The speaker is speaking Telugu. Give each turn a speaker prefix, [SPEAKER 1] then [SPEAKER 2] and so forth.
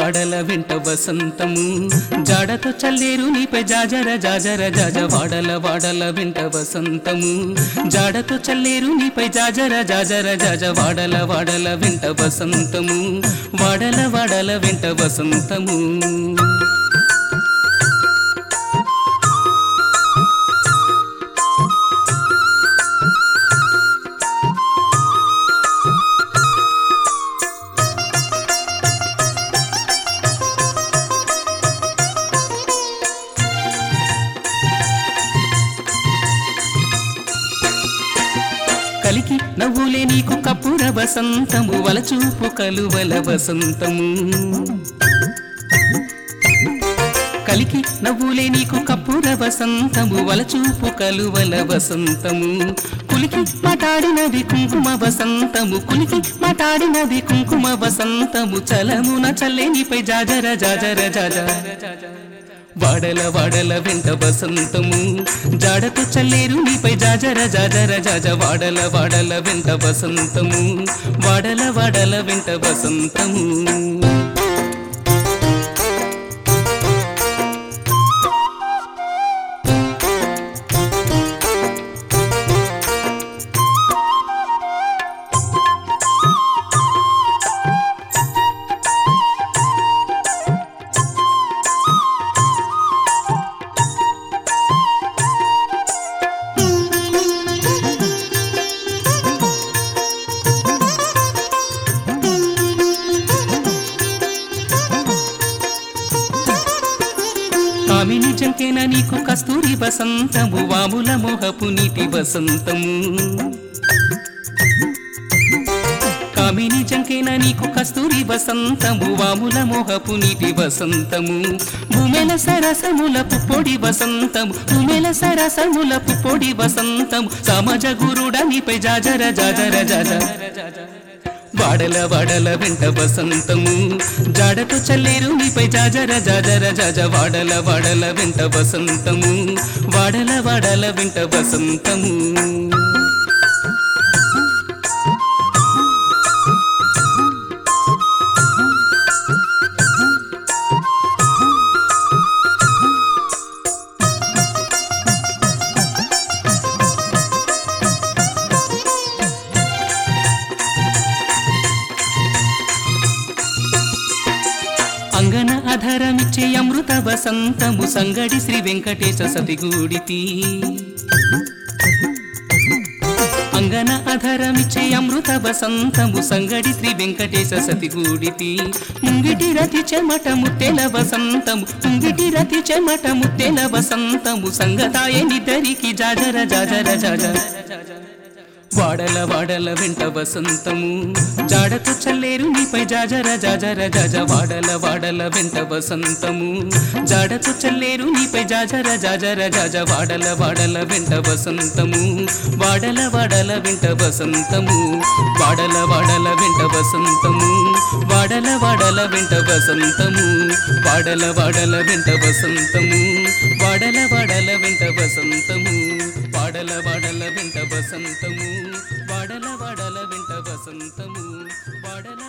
[SPEAKER 1] వాడల వెంట వసంతము జాడతో చల్లేరు నీపై జాజర జాజర జాజ వాడల వాడల వెంట వసంతము జాడతో చల్లేరు నీపై జాజర జాజర జాజ వాడల వాడల వెంట వసంతము వాడల వాడల వెంట వసంతము కలికి నవ్వులే నీకు కప్పుర వసంతము వలచూపు కలువల వసంతము కలికి నవ్వులే నీకు కప్పుర వసంతము వలచూపు కలువల వసంతము కులికి మాటాడినది కుంకుమ వసంతము కులికి మాటాడినది కుంకుమ వసంతము చలమున చల్లేనిపై జాజర జాజర జాజర వాడల వాడల వెంట వసంతము జాడతో చల్లేరు నీపై జాజర జాజర జాజ వాడల వాడల వెంట వసంతము వాడల వాడల వెంట వసంతము కామిని జంకేన నీకు కస్తూరి వసంతము వాముల మోహపు నీటి వసంతము కామిని జంకేన నీకు కస్తూరి వసంతము వాముల మోహపు నీటి వసంతము భూమెల సరసముల పుప్పొడి వసంతము భూమెల సరసముల పుప్పొడి వసంతము సమాజ గురుడ నీపై జాజర జాజర జాజర వాడల వాడల వెంట వసంతము జాడతో చల్లేరు నీపై జాజర జాజర జాజ వాడల వాడల వెంట వసంతము వాడల వాడల వెంట వసంతము అంగన అధరమిచ్చే అమృత వసంతము సంగడి శ్రీ వెంకటేశ సతిగూడితి అంగన అధరమిచ్చే అమృత వసంతము సంగడి శ్రీ వెంకటేశ సతిగూడితి ముంగిటి రతి చెమట ముత్తెల వసంతము ముంగిటి రతి చెమట ముత్తెల వసంతము సంగతాయ నిద్దరికి జాజర జాజర జాజర వాడల వాడల వెంట వసంతము జాడతో చల్లేరు నీపై జాజర జాజర జాజ వాడల వాడల వెంట వసంతము జాడతో చల్లేరు నీపై జాజర జాజర జాజ వాడల వాడల వెంట వసంతము వాడల వాడల వెంట వసంతము వాడల వాడల వెంట వసంతము వాడల వాడల వెంట వసంతము వాడల వాడల వెంట వసంతము వాడల వాడల వెంట వసంతము వాడల వాడల వెంట వసంతము వాడల వాడల వెంట వసంతము వాడల